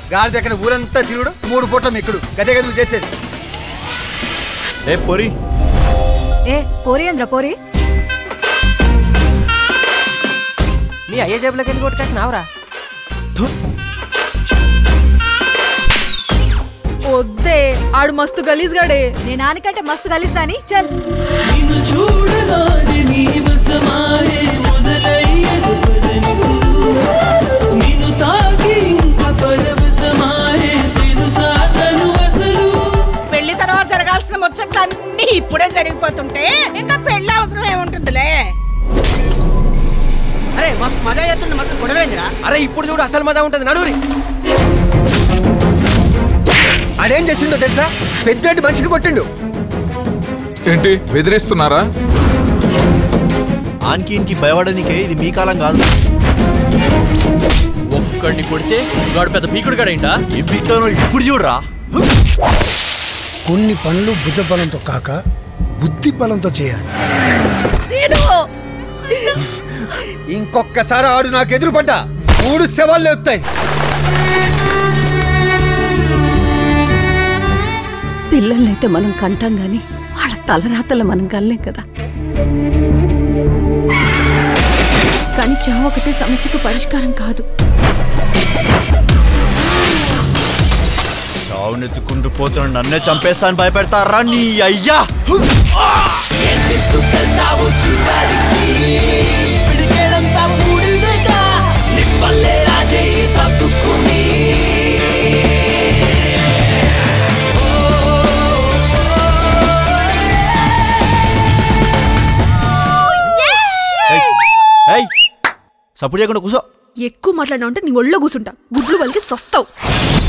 గాడిద ఎక్కడ ఊరంతా తిరుగుడు మూడు పూట్ల మెక్కుడు గదే కదా నువ్వు చేసేది ఏ పొరి ఏ పోరి అంద్ర పోరి మీ అయ్య జేబులోకి వెళ్ళి కొట్టుకొచ్చినావురా వద్దే ఆడు మస్తు గలీజ్ గాడే నీ నాన్నకంటే మస్తు కలిస్తాని చల్ నిన్ను చూడగానే నీ వశమాయే మొదలయ్యదు పదనిసులు నిన్ను తాకి ఇంక పరవశమాయే తెలుసా తను అసలు పెళ్లి తర్వాత జరగాల్సిన ముచ్చట్లన్నీ ఇప్పుడే జరిగిపోతుంటే ఇంకా పెళ్లి అవసరం ఏముంటుందిలే అరే మస్తు మజా చేస్తుండే మొత్తం గొడవేందిరా అరే ఇప్పుడు చూడు అసలు మజా ఉంటుంది నడువురి అదేం చేసిందో తెలుసా పెద్దటి మనిషిని కొట్టిండు ఏంటి బెదిరిస్తున్నారా ఆన్కి ఇన్కి భయపడనీకే ఇది మీ కాలం కాదు ఒక్కడిని కొడితే వాడు పెద్ద పీకుడు గడైందా ఏం పీకుతానో ఇప్పుడు చూడరా కొన్ని పనులు భుజబలంతో కాక బుద్ధి బలంతో చేయాలి ఇంకొక్కసారి ఆడు నాకు ఎదురు పడ్డా మూడు శవాలు లేపుతాయి పిల్లల్నైతే మనం కంటాం గాని వాళ్ళ తలరాతలు మనం కనలేం కదా కానీ చావు ఒకటే సమస్యకు పరిష్కారం కాదు చావునెత్తుకుంటూ పోతున్నాడు నన్నే చంపేస్తాను భయపెడతారా నీ అయ్యా పిడికేడంతా పూడిదగా నిప్పల్లే రాజే బతుకుని ఏయ్ సపోర్ట్ చేయకుండా కూసో ఎక్కువ మాట్లాడినా అంటే నీ ఒళ్ళో కూసుంటా గుడ్లు వాళ్ళకి సస్తావు